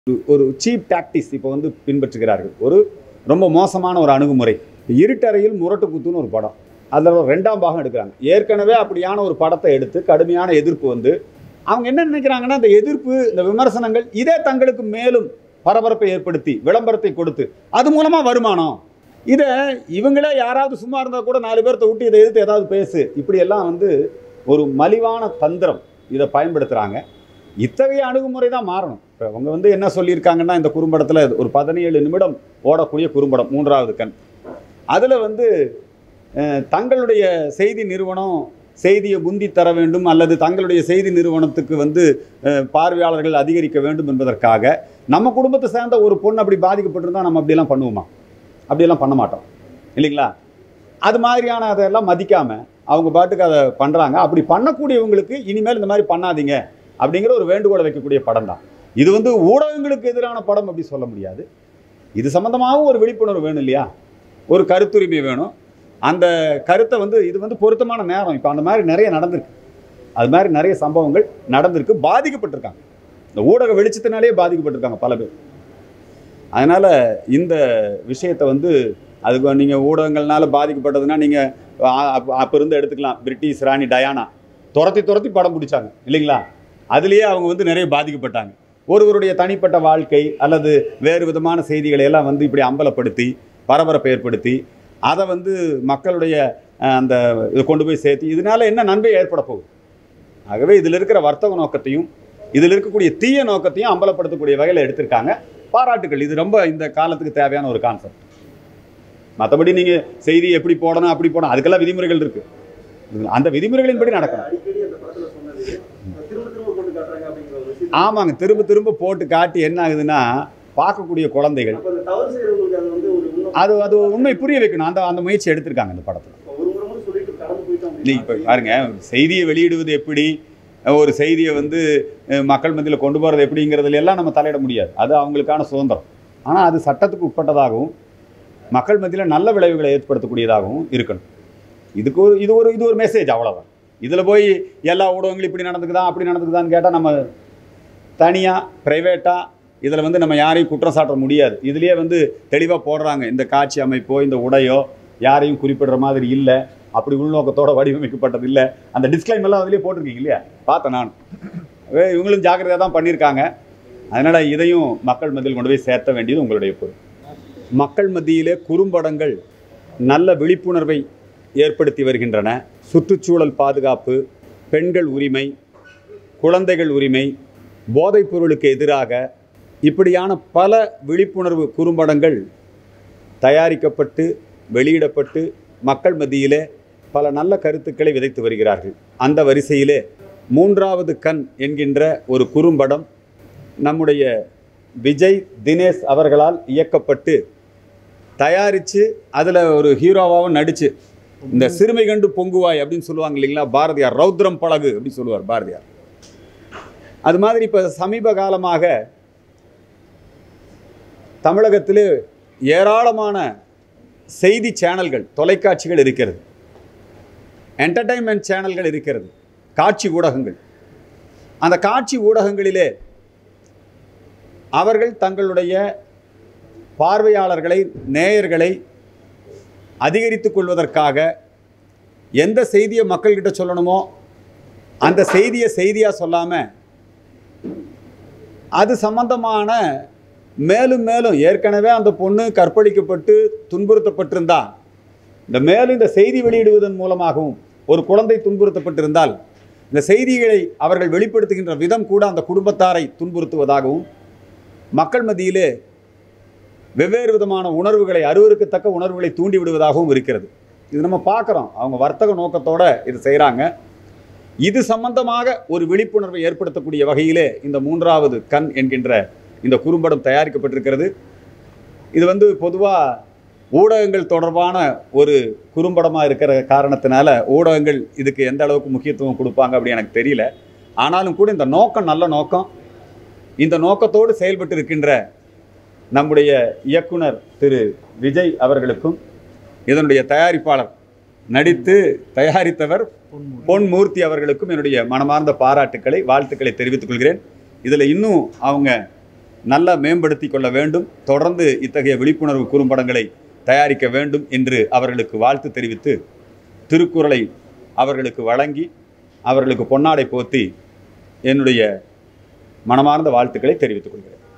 ஒரு- ஒரு சீப் டாக்டிஸ் இப்போ வந்து பின்பற்றுகிறார்கள் ஒரு ரொம்ப மோசமான ஒரு அணுகுமுறை இருட்டறையில் முரட்டு குத்துன்னு ஒரு படம் அதில் ஒரு ரெண்டாம் பாகம் எடுக்கிறாங்க ஏற்கனவே அப்படியான ஒரு படத்தை எடுத்து கடுமையான எதிர்ப்பு வந்து அவங்க என்ன நினைக்கிறாங்கன்னா இந்த எதிர்ப்பு இந்த விமர்சனங்கள் இதே தங்களுக்கு மேலும் பரபரப்பை ஏற்படுத்தி விளம்பரத்தை கொடுத்து அது மூலமாக வருமானம் இதை இவங்களே யாராவது சும்மா இருந்தால் கூட நாலு பேர்த்த விட்டு இதை எதிர்த்து ஏதாவது பேசு இப்படியெல்லாம் வந்து ஒரு மலிவான தந்திரம் இதை பயன்படுத்துகிறாங்க இத்தகைய அணுகுமுறை தான் மாறணும் இப்போ அவங்க வந்து என்ன சொல்லியிருக்காங்கன்னா இந்த குறும்படத்தில் ஒரு பதினேழு நிமிடம் ஓடக்கூடிய குறும்படம் மூன்றாவது கண் அதில் வந்து அஹ், தங்களுடைய செய்தி நிறுவனம் செய்தியை முந்தி தர வேண்டும் அல்லது தங்களுடைய செய்தி நிறுவனத்துக்கு வந்து அஹ், பார்வையாளர்கள் அதிகரிக்க வேண்டும் என்பதற்காக நம்ம குடும்பத்தை சேர்ந்த ஒரு பொண்ணு அப்படி பாதிக்கப்பட்டிருந்தா நம்ம அப்படியெல்லாம் பண்ணுவோமா அப்படியெல்லாம் பண்ண மாட்டோம் இல்லைங்களா அது மாதிரியான அதெல்லாம் மதிக்காமல் அவங்க பாட்டுக்கு அதை பண்ணுறாங்க அப்படி பண்ணக்கூடியவங்களுக்கு இனிமேல் இந்த மாதிரி பண்ணாதீங்க அப்படிங்கிற ஒரு வேண்டுகோளை வைக்கக்கூடிய படம் தான் இது வந்து ஊடகங்களுக்கு எதிரான படம் அப்படி சொல்ல முடியாது இது சம்மந்தமாகவும் ஒரு விழிப்புணர்வு வேணும் இல்லையா ஒரு கருத்துரிமை வேணும் அந்த கருத்தை வந்து இது வந்து பொருத்தமான நேரம் இப்போ அந்த மாதிரி நிறைய நடந்திருக்கு அது மாதிரி நிறைய சம்பவங்கள் நடந்திருக்கு பாதிக்கப்பட்டிருக்காங்க இந்த ஊடக வெளிச்சத்தினாலே பாதிக்கப்பட்டிருக்காங்க பல பேர் அதனால் இந்த விஷயத்தை வந்து அதுக்கு நீங்கள் ஊடகங்கள்னால பாதிக்கப்பட்டதுன்னா நீங்கள் அப்போ இருந்து எடுத்துக்கலாம் பிரிட்டிஷ் ராணி டயானா துரத்தி துரத்தி படம் பிடிச்சாங்க இல்லைங்களா அதுலேயே அவங்க வந்து நிறைய பாதிக்கப்பட்டாங்க ஒருவருடைய தனிப்பட்ட வாழ்க்கை அல்லது வேறு விதமான செய்திகளை எல்லாம் வந்து இப்படி அம்பலப்படுத்தி பரபரப்பை ஏற்படுத்தி அதை வந்து மக்களுடைய அஹ், அந்த இதை கொண்டு போய் சேர்த்து இதனால என்ன நன்மை ஏற்பட போகுது ஆகவே இதில் இருக்கிற வர்த்தக நோக்கத்தையும் இதில் இருக்கக்கூடிய தீய நோக்கத்தையும் அம்பலப்படுத்தக்கூடிய வகையில் எடுத்திருக்காங்க பாராட்டுகள் இது ரொம்ப இந்த காலத்துக்கு தேவையான ஒரு கான்செப்ட் மற்றபடி நீங்கள் செய்தி எப்படி போடணும் அப்படி போடணும் அதுக்கெல்லாம் விதிமுறைகள் இருக்கு அந்த விதிமுறைகளின்படி நடக்கணும் அடிக்கடி அந்த படத்துல சொன்னது திரும்ப திரும்ப போட்டு காட்டுறாங்க அப்படிங்கிற ஒரு விஷயம் ஆமாங்க திரும்ப திரும்ப போட்டு காட்டி என்ன ஆகுதுன்னா பார்க்கக்கூடிய குழந்தைகள் அப்ப அந்த தவறு செய்யறவங்களுக்கு அது வந்து ஒரு இன்னும் அது அது உண்மை புரிய வைக்கணும் அந்த அந்த முயற்சி எடுத்திருக்காங்க இந்த படத்தில் ஒரு முறை மட்டும் சொல்லிட்டு கடந்து போயிட்டோம் நீ இப்போ பாருங்க செய்தியை வெளியிடுவது எப்படி ஒரு செய்தியை வந்து அஹ், மக்கள் மத்தியில் கொண்டு போகிறது எப்படிங்கிறதுல எல்லாம் நம்ம தலையிட முடியாது அது அவங்களுக்கான சுதந்திரம் ஆனால் அது சட்டத்துக்கு உட்பட்டதாகவும் மக்கள் மத்தியில் நல்ல விளைவுகளை ஏற்படுத்தக்கூடியதாகவும் இருக்கணும் இதுக்கு ஒரு இது ஒரு இது ஒரு மெசேஜ் அவ்வளோதான் இதில் போய் எல்லா ஊடகங்களும் இப்படி நடந்துக்குதா அப்படி நடந்துக்குதான்னு கேட்டால் நம்ம தனியாக ப்ரைவேட்டாக இதில் வந்து நம்ம யாரையும் குற்றம் சாட்ட முடியாது இதுலேயே வந்து தெளிவாக போடுறாங்க இந்த காட்சி அமைப்போ இந்த உடையோ யாரையும் குறிப்பிடுற மாதிரி இல்லை அப்படி உள்நோக்கத்தோட வடிவமைக்கப்பட்டது இல்லை அந்த டிஸ்க்ளைம் எல்லாம் அதுலேயே போட்டிருக்கீங்க இல்லையா பார்த்தேன் நான் வே, இவங்களும் ஜாக்கிரதையாக தான் பண்ணியிருக்காங்க அதனால் இதையும் மக்கள் மத்தியில் கொண்டு போய் சேர்த்த வேண்டியது உங்களுடைய பொறுப்பு மக்கள் மத்தியிலே குறும்படங்கள் நல்ல விழிப்புணர்வை ஏற்படுத்தி வருகின்றன சுற்றுச்சூழல் பாதுகாப்பு பெண்கள் உரிமை குழந்தைகள் உரிமை போதைப் பொருளுக்கு எதிராக இப்படியான பல விழிப்புணர்வு குறும்படங்கள் தயாரிக்கப்பட்டு வெளியிடப்பட்டு மக்கள் மத்தியிலே பல நல்ல கருத்துக்களை விதைத்து வருகிறார்கள் அந்த வரிசையிலே மூன்றாவது கண் என்கின்ற ஒரு குறும்படம் நம்முடைய விஜய் தினேஷ் அவர்களால் இயக்கப்பட்டு தயாரித்து அதில் ஒரு ஹீரோவாகவும் நடித்து இந்த சிறுமை கண்டு பொங்குவாய் அப்படின்னு சொல்லுவாங்க இல்லைங்களா பாரதியார் ரௌத்ரம் பழகு அப்படின்னு சொல்லுவார் பாரதியார் அது மாதிரி இப்போ சமீப காலமாக தமிழகத்தில் ஏராளமான செய்தி சேனல்கள் தொலைக்காட்சிகள் இருக்கிறது என்டர்டைன்மெண்ட் சேனல்கள் இருக்கிறது காட்சி ஊடகங்கள் அந்த காட்சி ஊடகங்களிலே அவர்கள் தங்களுடைய பார்வையாளர்களை நேயர்களை அதிகரித்துக் கொள்வதற்காக எந்த செய்தியை மக்கள்கிட்ட சொல்லணுமோ அந்த செய்தியை செய்தியாக சொல்லாமல் அது சம்பந்தமான மேலும் மேலும் ஏற்கனவே அந்த பொண்ணு கற்பழிக்கப்பட்டு துன்புறுத்தப்பட்டிருந்தா இந்த மேலும் இந்த செய்தி வெளியிடுவதன் மூலமாகவும் ஒரு குழந்தை துன்புறுத்தப்பட்டிருந்தால் இந்த செய்திகளை அவர்கள் வெளிப்படுத்துகின்ற விதம் கூட அந்த குடும்பத்தாரை துன்புறுத்துவதாகவும் மக்கள் மத்தியிலே வெவ்வேறு விதமான உணர்வுகளை அருவருக்கத்தக்க உணர்வுகளை தூண்டி விடுவதாகவும் இருக்கிறது இது நம்ம பார்க்குறோம் அவங்க வர்த்தக நோக்கத்தோட இது செய்கிறாங்க இது சம்பந்தமாக ஒரு விழிப்புணர்வை ஏற்படுத்தக்கூடிய வகையிலே இந்த மூன்றாவது கண் என்கின்ற இந்த குறும்படம் தயாரிக்கப்பட்டிருக்கிறது இது வந்து பொதுவாக ஊடகங்கள் தொடர்பான ஒரு குறும்படமாக இருக்கிற காரணத்தினால ஊடகங்கள் இதுக்கு எந்த அளவுக்கு முக்கியத்துவம் கொடுப்பாங்க அப்படி எனக்கு தெரியல ஆனாலும் கூட இந்த நோக்கம் நல்ல நோக்கம் இந்த நோக்கத்தோடு செயல்பட்டு இருக்கின்ற நம்முடைய இயக்குனர் திரு விஜய் அவர்களுக்கும் இதனுடைய தயாரிப்பாளர் நடித்து தயாரித்தவர் பொன் மூர்த்தி அவர்களுக்கும் என்னுடைய மனமார்ந்த பாராட்டுக்களை வாழ்த்துக்களை தெரிவித்துக் கொள்கிறேன் இதில் இன்னும் அவங்க நல்லா மேம்படுத்தி கொள்ள வேண்டும் தொடர்ந்து இத்தகைய விழிப்புணர்வு குறும்படங்களை தயாரிக்க வேண்டும் என்று அவர்களுக்கு வாழ்த்து தெரிவித்து திருக்குறளை அவர்களுக்கு வழங்கி அவர்களுக்கு பொன்னாடை போத்தி என்னுடைய மனமார்ந்த வாழ்த்துக்களை தெரிவித்துக் கொள்கிறேன்